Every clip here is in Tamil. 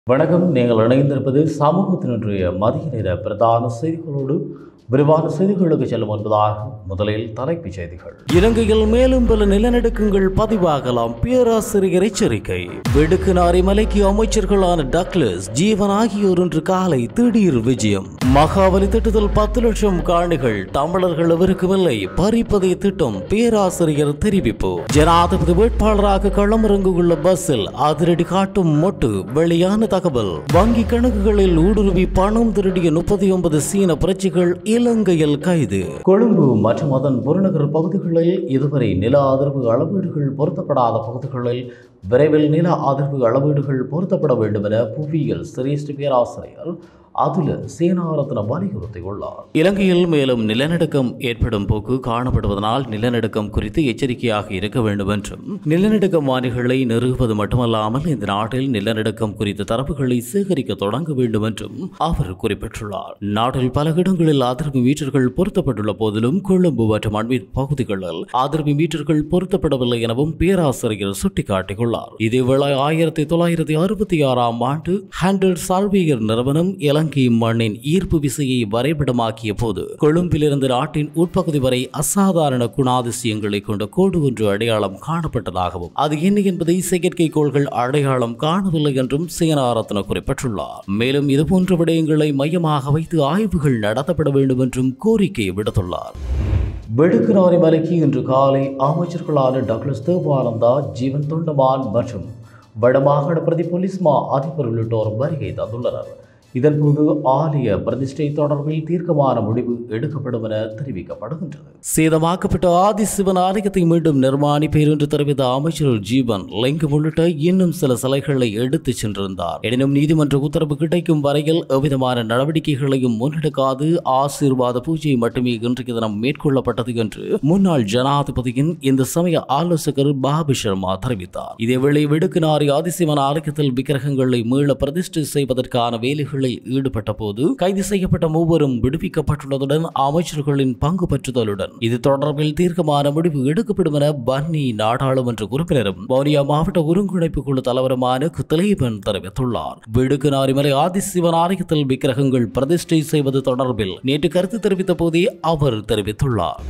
வணக்கம் நீங்கள் இணைந்திருப்பது சமூகத்தினுடைய மதிய நேர பிரதான செய்திகளோடு விரிவான செய்திகளுக்கு செல்லும் முன்பதாக முதலில் தலைப்புச் செய்திகள் இலங்கையில் மேலும் பல நிலநடுக்கங்கள் பதிவாகலாம் பேராசிரியர் எச்சரிக்கை வெடுக்குநாரி மலைக்கு அமைச்சர்களான டக்ளஸ் ஜீவன் ஆகியோர் இன்று காலை திடீர் விஜயம் மகாபலி திட்டத்தில் பத்து லட்சம் காணிகள் தமிழர்கள் எவருக்குமில்லை பறிப்பதை திட்டம் பேராசிரியர் தெரிவிப்பு ஜனாதிபதி வேட்பாளராக களமிறங்குள்ள பஸ்ஸில் அதிரடி காட்டும் மொட்டு வெளியான தகவல் வங்கி கணக்குகளில் ஊடுருவி பணம் திருடிய முப்பத்தி ஒன்பது சீன புரட்சிகள் இலங்கையில் கைது கொழும்பு மற்றும் அதன் புறநகர் பகுதிகளில் இதுவரை நில அதிர்வு அளவீடுகள் பொருத்தப்படாத பகுதிகளில் விரைவில் நில அதிர்வு அளவீடுகள் பொருத்தப்பட வேண்டும் என புவியியல் சிரேஷ்ட பேராசிரியர் அதுல சேனாரத்ன வலியுறுத்தியுள்ளார் இலங்கையில் மேலும் நிலநடுக்கம் ஏற்படும் போக்கு காணப்படுவதனால் நிலநடுக்கம் குறித்து எச்சரிக்கையாக இருக்க வேண்டும் என்றும் நிலநடுக்க மானிகளை நிறுவுவது மட்டுமல்லாமல் இந்த நாட்டில் நிலநடுக்கம் குறித்த தரவுகளை சேகரிக்க தொடங்க வேண்டும் என்றும் அவர் குறிப்பிட்டுள்ளார் நாட்டில் பல இடங்களில் அதிர்வு மீட்டர்கள் பொருத்தப்பட்டுள்ள போதிலும் கொழும்பு மற்றும் அண்மை பகுதிகளில் அதிர்வு மீட்டர்கள் பொருத்தப்படவில்லை எனவும் பேராசிரியர் சுட்டிக்காட்டியுள்ளார் இதேவேளை ஆயிரத்தி தொள்ளாயிரத்தி அறுபத்தி ஆறாம் ஆண்டு ஹேண்டர் சால்வேயர் நிறுவனம் இலங்கை மண்ணின் ஈர்ப்பு விசையை வரைபடமாக்கிய போது கொழும்பிலிருந்து நாட்டின் உட்பகுதி வரை அசாதாரண குணாதிசயங்களை கொண்ட கோடு ஒன்று அடையாளம் காணப்பட்டதாகவும் அது என்ன என்பதை செயற்கைக்கோள்கள் அடையாளம் காணவில்லை என்றும் சேனாரத்ன குறிப்பிட்டுள்ளார் மேலும் இதுபோன்ற விடயங்களை மையமாக வைத்து ஆய்வுகள் நடத்தப்பட வேண்டும் என்றும் கோரிக்கை விடுத்துள்ளார் வெடுக்குநாரி மலைக்கு இன்று காலை அமைச்சர்களான டக்ளஸ் தேவானந்தா ஜீவன் தொண்டமான் மற்றும் வடமாகாண பிரதி போலீஸ் மா அதிபர் உள்ளிட்டோர் வருகை தந்துள்ளனர் இதன்போது ஆலய பிரதிஷ்டை தொடர்பில் தீர்க்கமான முடிவு எடுக்கப்படும் என தெரிவிக்கப்படுகின்றது சேதமாக்கப்பட்ட ஆதிசிவன் ஆலயத்தை மீண்டும் நிர்மாணிப்பேர் என்று தெரிவித்த அமைச்சர் ஜீவன் லிங்கம் உள்ளிட்ட இன்னும் சில சிலைகளை எடுத்துச் சென்றிருந்தார் எனினும் நீதிமன்ற உத்தரவு கிடைக்கும் வரையில் எவ்விதமான நடவடிக்கைகளையும் முன்னெடுக்காது ஆசீர்வாத பூஜை மட்டுமே இன்றைய தினம் மேற்கொள்ளப்பட்டது என்று முன்னாள் ஜனாதிபதியின் இந்த சமய ஆலோசகர் பாபி சர்மா தெரிவித்தார் இதேவேளை வெடுக்குநாரி ஆதிசிவன் ஆலயத்தில் விக்கிரகங்களை மீள பிரதிஷ்டை செய்வதற்கான வேலைகளில் ஈடுபட்ட போது கைது செய்யப்பட்ட மூவரும் விடுவிக்கப்பட்டுள்ளதுடன் அமைச்சர்களின் பங்கு பற்றுதலுடன் இது தொடர்பில் தீர்க்கமான முடிவு எடுக்கப்படும் என பன்னி நாடாளுமன்ற உறுப்பினரும் வவுனியா மாவட்ட ஒருங்கிணைப்பு குழு தலைவருமான குத்தலேபன் தெரிவித்துள்ளார் விடுக்குநாரிமலை ஆதிசிவன் ஆலயத்தில் விக்கிரகங்கள் பிரதிஷ்டை செய்வது தொடர்பில் நேற்று கருத்து தெரிவித்த போதே அவர் தெரிவித்துள்ளார்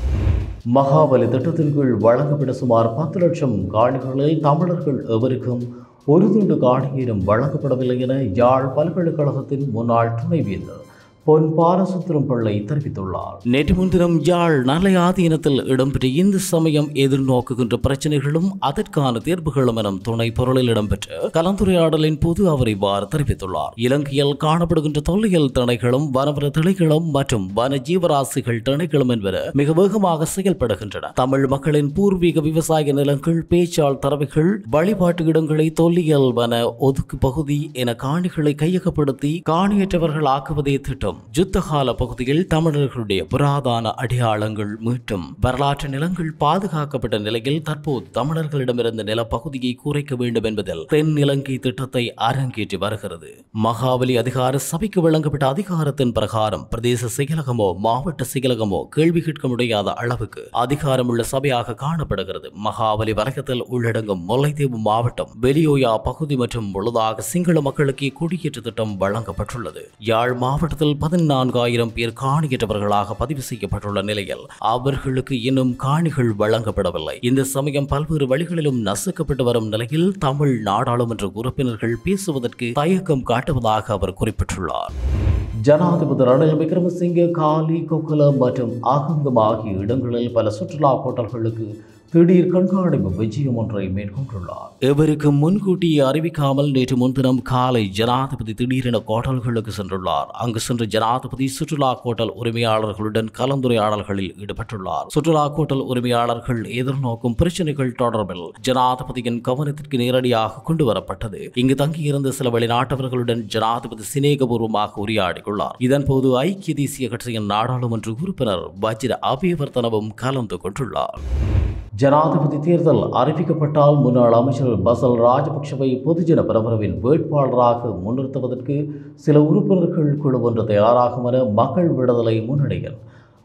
மகாபலி திட்டத்தின் கீழ் வழங்கப்பட்ட சுமார் பத்து லட்சம் காணிகளில் தமிழர்கள் எவருக்கும் ஒரு துண்டு காணியிடம் வழங்கப்படவில்லை என யாழ் பல்கலைக்கழகத்தின் முன்னாள் துணைவேந்தர் பொன் பாலசுத்திரம் பிள்ளை தெரிவித்துள்ளார் நேற்று முன்தினம் யாழ் நல்ல ஆதீனத்தில் இடம்பெற்ற இந்து சமயம் எதிர்நோக்குகின்ற பிரச்சனைகளும் அதற்கான தீர்வுகளும் எனும் துணை பொருளில் இடம்பெற்ற கலந்துரையாடலின் போது அவர் இவ்வாறு தெரிவித்துள்ளார் இலங்கையில் காணப்படுகின்ற தொல்லியல் திணைகளும் வனவர திணைகளும் மற்றும் வன ஜீவராசிகள் திணைகளும் என்பன மிக வேகமாக செயல்படுகின்றன தமிழ் மக்களின் பூர்வீக விவசாய நிலங்கள் பேச்சால் தரவைகள் வழிபாட்டு இடங்களை தொல்லியல் வன ஒதுக்கு பகுதி என காணிகளை கையகப்படுத்தி காணியற்றவர்கள் ஆக்குவதே திட்டம் யுத்தகால பகுதியில் தமிழர்களுடைய புராதான அடையாளங்கள் மீட்டும் வரலாற்று நிலங்கள் பாதுகாக்கப்பட்ட நிலையில் தற்போது தமிழர்களிடமிருந்த நிலப்பகுதியை குறைக்க வேண்டும் என்பதில் தென் இலங்கை திட்டத்தை அரங்கேற்றி வருகிறது மகாபலி அதிகார சபைக்கு வழங்கப்பட்ட அதிகாரத்தின் பிரகாரம் பிரதேச செயலகமோ மாவட்ட செயலகமோ கேள்வி கேட்க முடியாத அளவுக்கு அதிகாரமுள்ள சபையாக காணப்படுகிறது மகாபலி வலயத்தில் உள்ளடங்கும் முல்லைத்தீவு மாவட்டம் வெளியோயா பகுதி மற்றும் முழுதாக சிங்கள மக்களுக்கு குடியேற்ற திட்டம் வழங்கப்பட்டுள்ளது யாழ் மாவட்டத்தில் பதினான்காயிரம் பேர் காணியற்றவர்களாக பதிவு செய்யப்பட்டுள்ள நிலையில் அவர்களுக்கு இன்னும் காணிகள் வழங்கப்படவில்லை இந்த சமயம் பல்வேறு வழிகளிலும் நசுக்கப்பட்டு வரும் நிலையில் தமிழ் நாடாளுமன்ற உறுப்பினர்கள் பேசுவதற்கு தயக்கம் காட்டுவதாக அவர் குறிப்பிட்டுள்ளார் ஜனாதிபதி ரணில் விக்ரமசிங்கே காலி கொக்குல மற்றும் ஆகங்கம் ஆகிய இடங்களில் பல சுற்றுலா ஹோட்டல்களுக்கு திடீர் கண்காணிப்பு விஜயம் ஒன்றை மேற்கொண்டுள்ளார் எவருக்கும் முன்கூட்டியே அறிவிக்காமல் நேற்று முன்தினம் காலை ஜனாதிபதி திடீரென ஹோட்டல்களுக்கு சென்றுள்ளார் அங்கு சென்று ஜனாதிபதி சுற்றுலா ஹோட்டல் உரிமையாளர்களுடன் கலந்துரையாடல்களில் ஈடுபட்டுள்ளார் சுற்றுலா ஹோட்டல் உரிமையாளர்கள் எதிர்நோக்கும் பிரச்சனைகள் தொடர்பில் ஜனாதிபதியின் கவனத்திற்கு நேரடியாக கொண்டு வரப்பட்டது இங்கு தங்கியிருந்த சில வெளிநாட்டவர்களுடன் ஜனாதிபதி சிநேகபூர்வமாக உரையாடியுள்ளார் இதன்போது ஐக்கிய தேசிய கட்சியின் நாடாளுமன்ற உறுப்பினர் வஜிர அபிவர்த்தனவும் கலந்து கொண்டுள்ளார் ஜனாதிபதி தேர்தல் அறிவிக்கப்பட்டால் முன்னாள் அமைச்சர் பசல் ராஜபக்ஷவை பொதுஜன பிரபரவின் வேட்பாளராக முன்னிறுத்துவதற்கு சில உறுப்பினர்கள் குழு ஒன்று தயாராகும் என மக்கள் விடுதலை முன்னணியில்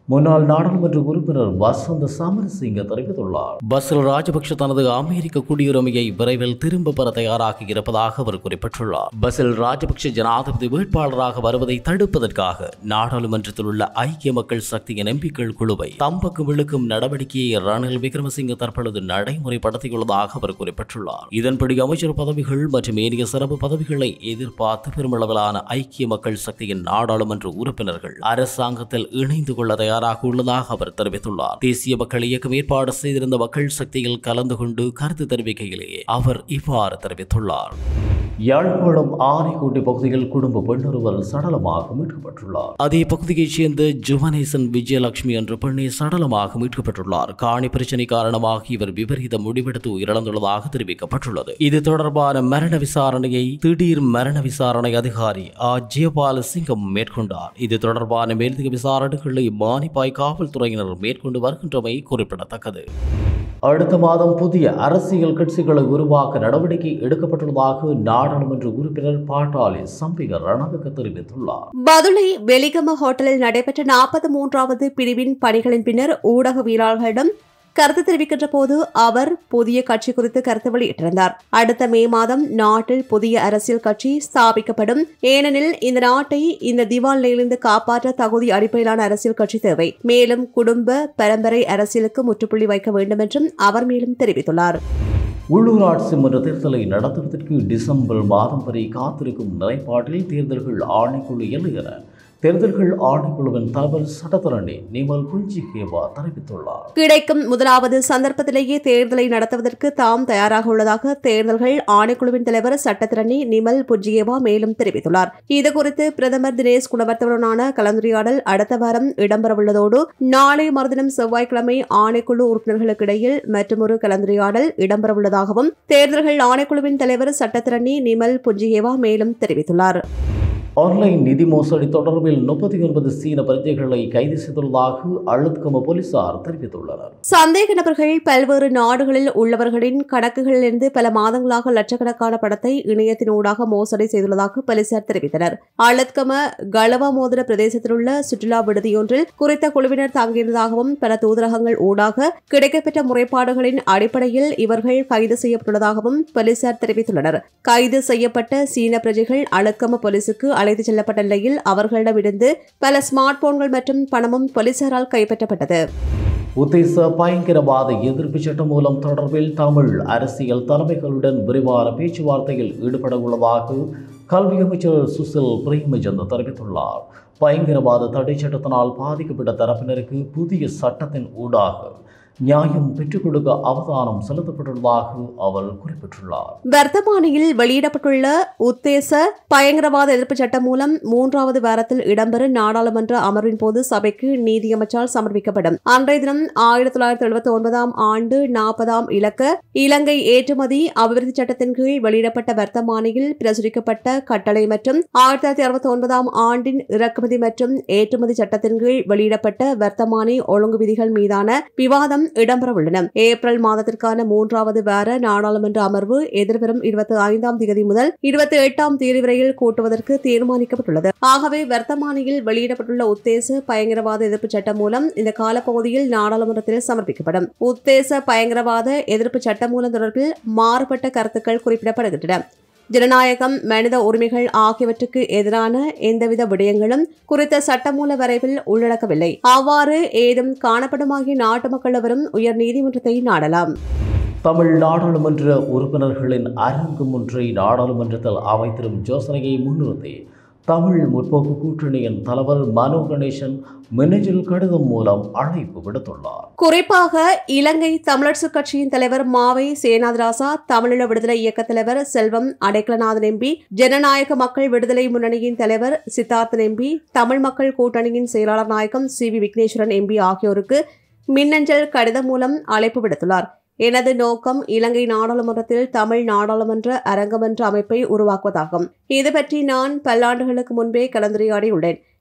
முன்னாள் நாடாளுமன்ற உறுப்பினர் வசந்த சமரசிங்க தெரிவித்துள்ளார் பசில் ராஜபக்ஷ தனது அமெரிக்க குடியுரிமையை விரைவில் திரும்ப பெற தயாராகி இருப்பதாக அவர் குறிப்பிட்டுள்ளார் பசில் ராஜபக்ஷ ஜனாதிபதி வேட்பாளராக வருவதை தடுப்பதற்காக நாடாளுமன்றத்தில் உள்ள ஐக்கிய மக்கள் சக்தியின் எம்பிக்கள் குழுவை தம்பக்கு விழுக்கும் நடவடிக்கையை ரணில் விக்ரமசிங்க தற்பொழுது நடைமுறைப்படுத்தியுள்ளதாக அவர் குறிப்பிட்டுள்ளார் இதன்படி அமைச்சர் பதவிகள் மற்றும் ஏனைய சிறப்பு பதவிகளை எதிர்பார்த்து பெருமளவிலான ஐக்கிய மக்கள் சக்தியின் நாடாளுமன்ற உறுப்பினர்கள் அரசாங்கத்தில் இணைந்து கொள்ள தயாராக உள்ளதாக அவர் தெரிவித்துள்ளார் தேசிய மக்கள் இயக்கம் ஏற்பாடு செய்திருந்த மக்கள் சக்தியில் கலந்து கொண்டு கருத்து தெரிவிக்கையிலேயே அவர் இவ்வாறு தெரிவித்துள்ளார் யாழ்ப்பாணம் ஆனைக்கோட்டை பகுதியில் குடும்ப பெண்ணொருவர் சடலமாக மீட்கப்பட்டுள்ளார் அதே பகுதியைச் சேர்ந்த ஜுவனேசன் விஜயலட்சுமி என்ற பெண்ணை சடலமாக மீட்கப்பட்டுள்ளார் காணி பிரச்சினை காரணமாக இவர் விபரீத முடிவெடுத்து உயிரிழந்துள்ளதாக தெரிவிக்கப்பட்டுள்ளது இது தொடர்பான மரண விசாரணையை திடீர் மரண விசாரணை அதிகாரி ஆ ஜெயபால சிங்கம் மேற்கொண்டார் இது தொடர்பான மேலதிக விசாரணைகளை மானிப்பாய் காவல்துறையினர் மேற்கொண்டு வருகின்றமை குறிப்பிடத்தக்கது அடுத்த மாதம் புதிய அரசியல் கட்சிகளை உருவாக்க நடவடிக்கை எடுக்கப்பட்டுள்ளதாக நாடாளுமன்ற உறுப்பினர் பாட்டாளி சம்பிக ரணதுக்கு தெரிவித்துள்ளார் பதுளை வெலிகம ஹோட்டலில் நடைபெற்ற நாற்பத்தி மூன்றாவது பிரிவின் பணிகளின் பின்னர் ஊடகவியலாளர்களிடம் கருத்து தெரிவிக்கின்ற போது அவர் புதிய கட்சி குறித்து கருத்து வெளியிட்டிருந்தார் அடுத்த மே மாதம் நாட்டில் புதிய அரசியல் கட்சி ஸ்தாபிக்கப்படும் ஏனெனில் இந்த நாட்டை இந்த திவால் நிலையிலிருந்து காப்பாற்ற தகுதி அடிப்படையிலான அரசியல் கட்சி தேவை மேலும் குடும்ப பரம்பரை அரசியலுக்கு முற்றுப்புள்ளி வைக்க வேண்டும் என்றும் அவர் மேலும் தெரிவித்துள்ளார் உள்ளூராட்சி மன்ற தேர்தலை நடத்துவதற்கு டிசம்பர் மாதம் வரை காத்திருக்கும் நிலைப்பாட்டில் தேர்தல்கள் ஆணைக்குழு இல்லை என தேர்தல்கள் ஆணைக்குழுவின் தலைவர் சட்டத்தரணி நிமல் புஞ்சிகேவா தெரிவித்துள்ளார் கிடைக்கும் முதலாவது சந்தர்ப்பத்திலேயே தேர்தலை நடத்துவதற்கு தாம் தயாராக உள்ளதாக தேர்தல்கள் ஆணைக்குழுவின் தலைவர் சட்டத்திரணி நிமல் புஜ்ஜியேவா மேலும் தெரிவித்துள்ளார் இதுகுறித்து பிரதமர் தினேஷ் குணவர்த்தனுடனான கலந்துரையாடல் அடுத்த வாரம் இடம்பெறவுள்ளதோடு நாளை மறுதினம் செவ்வாய்க்கிழமை ஆணைக்குழு உறுப்பினர்களுக்கிடையில் மற்றொரு கலந்துரையாடல் இடம்பெறவுள்ளதாகவும் தேர்தல்கள் ஆணைக்குழுவின் தலைவர் சட்டத்திரணி நிமல் புஜ்ஜியேவா மேலும் தெரிவித்துள்ளார் ஆன்லைன் நிதி மோசடி தொடர்பில் முப்பத்தி ஒன்பது சீன பிரஜைகளை கைது செய்துள்ளதாக அழுத்கம போலீசார் தெரிவித்துள்ளனர் சந்தேக நபர்கள் பல்வேறு நாடுகளில் உள்ளவர்களின் கணக்குகளிலிருந்து பல மாதங்களாக லட்சக்கணக்கான பணத்தை இணையத்தினூடாக மோசடி செய்துள்ளதாக போலீசார் தெரிவித்தனர் அலத்கம களவமோதர பிரதேசத்தில் உள்ள சுற்றுலா விடுதியொன்றில் குறித்த குழுவினர் தங்கியிருந்ததாகவும் பல தூதரகங்கள் ஊடாக கிடைக்கப்பெற்ற முறைப்பாடுகளின் அடிப்படையில் இவர்கள் கைது செய்யப்பட்டுள்ளதாகவும் போலீசார் தெரிவித்துள்ளனர் கைது செய்யப்பட்ட சீன பிரஜைகள் அலத்கம போலீசுக்கு அழைத்துச் செல்லப்பட்ட நிலையில் அவர்களிடமிருந்து பல ஸ்மார்ட் போன்கள் மற்றும் பணமும் போலீசாரால் கைப்பற்றப்பட்டது உத்தேச பயங்கரவாத எதிர்ப்பு சட்டம் மூலம் தொடர்பில் தமிழ் அரசியல் தலைமைகளுடன் விரிவான பேச்சுவார்த்தையில் ஈடுபட உள்ளதாக கல்வி அமைச்சர் சுசில் பிரேமச்சந்த் தெரிவித்துள்ளார் பயங்கரவாத தடை சட்டத்தினால் பாதிக்கப்பட்ட தரப்பினருக்கு புதிய சட்டத்தின் ஊடாக நியாயம் பெற்றுக் கொடுக்க அவதானம் செலுத்தப்பட்டுள்ளதாக அவர் குறிப்பிட்டுள்ளார் வர்த்தமானியில் வெளியிடப்பட்டுள்ள உத்தேச பயங்கரவாத எதிர்ப்பு சட்டம் மூலம் மூன்றாவது வாரத்தில் இடம்பெறும் நாடாளுமன்ற அமர்வின் போது சபைக்கு நீதியமைச்சால் சமர்ப்பிக்கப்படும் அன்றைய தினம் ஆயிரத்தி தொள்ளாயிரத்தி எழுபத்தி ஒன்பதாம் ஆண்டு நாற்பதாம் இலக்க இலங்கை ஏற்றுமதி அபிவிருத்தி சட்டத்தின் கீழ் வெளியிடப்பட்ட வர்த்தமானியில் பிரசுரிக்கப்பட்ட கட்டளை மற்றும் ஆயிரத்தி தொள்ளாயிரத்தி அறுபத்தி ஒன்பதாம் ஆண்டின் இறக்குமதி மற்றும் ஏற்றுமதி சட்டத்தின் கீழ் வெளியிடப்பட்ட வர்த்தமானி ஒழுங்கு விதிகள் மீதான விவாதம் இடம்பெறவுள்ளன ஏப்ரல் மாதத்திற்கான மூன்றாவது வார நாடாளுமன்ற அமர்வு எதிர்வரும் இருபத்தி ஐந்தாம் தேதி முதல் இருபத்தி எட்டாம் தேதி வரையில் கூட்டுவதற்கு தீர்மானிக்கப்பட்டுள்ளது ஆகவே வர்த்தமானியில் வெளியிடப்பட்டுள்ள உத்தேச பயங்கரவாத எதிர்ப்பு சட்டம் மூலம் இந்த காலப்பகுதியில் நாடாளுமன்றத்தில் சமர்ப்பிக்கப்படும் உத்தேச பயங்கரவாத எதிர்ப்பு சட்டம் மூலம் தொடர்பில் மாறுபட்ட கருத்துக்கள் குறிப்பிடப்படுகின்றன ஜனநாயகம் மனித உரிமைகள் ஆகியவற்றுக்கு எதிரான எந்தவித விடயங்களும் குறித்த சட்டமூல வரைவில் உள்ளடக்கவில்லை அவ்வாறு ஏதும் காணப்படுமாகிய நாட்டு மக்கள் எவரும் உயர் நீதிமன்றத்தை நாடலாம் தமிழ் நாடாளுமன்ற உறுப்பினர்களின் அரங்கம் ஒன்றை நாடாளுமன்றத்தில் அமைத்திடும் யோசனையை முன்னிறுத்தி தமிழ் முற்போக்கு கூட்டணியின் தலைவர் மனோ கணேசன் மின்னஞ்சல் கடிதம் மூலம் அழைப்பு விடுத்துள்ளார் குறிப்பாக இலங்கை தமிழரசுக் கட்சியின் தலைவர் மாவை சேனாதிராசா தமிழீழ விடுதலை இயக்க தலைவர் செல்வம் அடைக்கலநாதன் எம்பி ஜனநாயக மக்கள் விடுதலை முன்னணியின் தலைவர் சித்தார்த்தன் எம்பி தமிழ் மக்கள் கூட்டணியின் செயலாளர் நாயகம் சி வி விக்னேஸ்வரன் எம்பி ஆகியோருக்கு மின்னஞ்சல் கடிதம் மூலம் அழைப்பு விடுத்துள்ளார் எனது நோக்கம் இலங்கை நாடாளுமன்றத்தில் தமிழ் நாடாளுமன்ற அரங்கம் என்ற அமைப்பை உருவாக்குவதாகும் இது பற்றி நான் பல்லாண்டுகளுக்கு முன்பே கலந்துரையாடியுள்ளேன்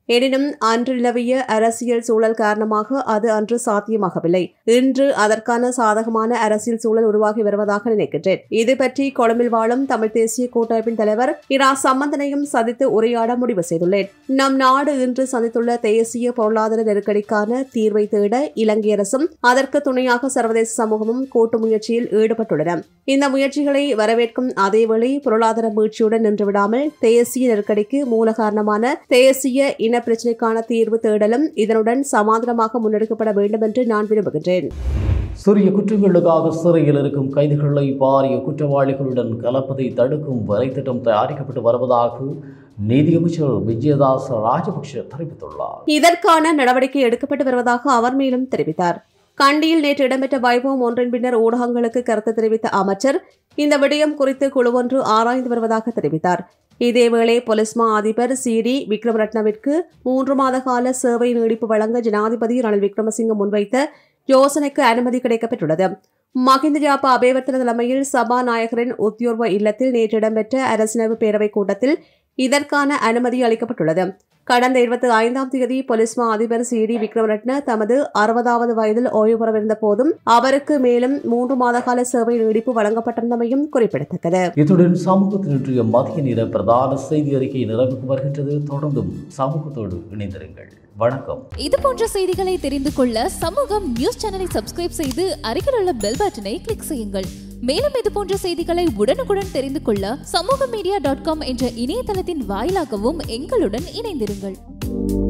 எனினும் அன்று நிலவிய அரசியல் சூழல் காரணமாக அது அன்று சாத்தியமாகவில்லை இன்று அதற்கான சாதகமான அரசியல் சூழல் உருவாகி வருவதாக நினைக்கின்றேன் இது பற்றி கொழும்பில் வாழும் தமிழ் தேசிய கூட்டமைப்பின் தலைவர் இரா சம்பந்தனையும் சந்தித்து உரையாட முடிவு செய்துள்ளேன் நம் நாடு இன்று சந்தித்துள்ள தேசிய பொருளாதார நெருக்கடிக்கான தீர்வை தேட இலங்கை அரசும் அதற்கு துணையாக சர்வதேச சமூகமும் கூட்டு முயற்சியில் ஈடுபட்டுள்ளன இந்த முயற்சிகளை வரவேற்கும் அதேவேளை பொருளாதார மீழ்ச்சியுடன் நின்றுவிடாமல் தேசிய நெருக்கடிக்கு மூல காரணமான தேசிய இன பிரச்சினைக்கான தீர்வு தேடலும் இதனுடன் சமாதானமாக முன்னெடுக்கப்பட வேண்டும் என்று நான் விரும்புகின்றேன் சிறிய குற்றங்களுக்காக சிறையில் இருக்கும் கைதிகளை பாரிய குற்றவாளிகளுடன் கலப்பதை தடுக்கும் வலைத்திட்டம் தயாரிக்கப்பட்டு வருவதாக நீதியமைச்சர் விஜயதாஸ் ராஜபக்ஷ தெரிவித்துள்ளார் இதற்கான நடவடிக்கை எடுக்கப்பட்டு வருவதாக அவர் மேலும் தெரிவித்தார் கண்டியில் நேற்று இடம்பெற்ற வைபவம் ஒன்றின் பின்னர் ஊடகங்களுக்கு கருத்து தெரிவித்த அமைச்சர் இந்த விடயம் குறித்து குழு ஒன்று ஆராய்ந்து வருவதாக தெரிவித்தார் இதேவேளை பொலிஸ்மா அதிபர் சி டி விக்ரமரட்னவிற்கு மூன்று மாத கால சேவை நீடிப்பு வழங்க ஜனாதிபதி ரணில் விக்ரமசிங்க முன்வைத்த யோசனைக்கு அனுமதி கிடைக்கப்பெற்றுள்ளது மஹிந்த ஜாபா அபேவர்த்தன தலைமையில் சபாநாயகரின் உத்தியோர்வ இல்லத்தில் நேற்று இடம்பெற்ற அரசியலமைப்பு பேரவைக் கூட்டத்தில் இதற்கான அனுமதி அளிக்கப்பட்டுள்ளது கடந்த இருபத்தி ஐந்தாம் தேதி பொலிஸ்மா அதிபர் சி டி விக்ரமரட்ன தமது அறுபதாவது வயதில் ஓய்வு பெறவிருந்த போதும் அவருக்கு மேலும் மூன்று மாத கால சேவை நீடிப்பு வழங்கப்பட்டிருந்தமையும் குறிப்பிடத்தக்கது இத்துடன் சமூகத்தின் இன்றைய மதிய நேர பிரதான செய்தி அறிக்கை நிறைவுக்கு வருகின்றது தொடர்ந்தும் சமூகத்தோடு இணைந்திருங்கள் வணக்கம் இது போன்ற செய்திகளை தெரிந்து கொள்ள சமூகம் நியூஸ் சேனலை சப்ஸ்கிரைப் செய்து அருகில் உள்ள பெல் பட்டனை கிளிக் செய்யுங்கள் மேலும் இது போன்ற செய்திகளை உடனுக்குடன் தெரிந்து கொள்ள சமூக மீடியா டாட் காம் என்ற இணையதளத்தின் வாயிலாகவும் எங்களுடன் இணைந்திருங்கள்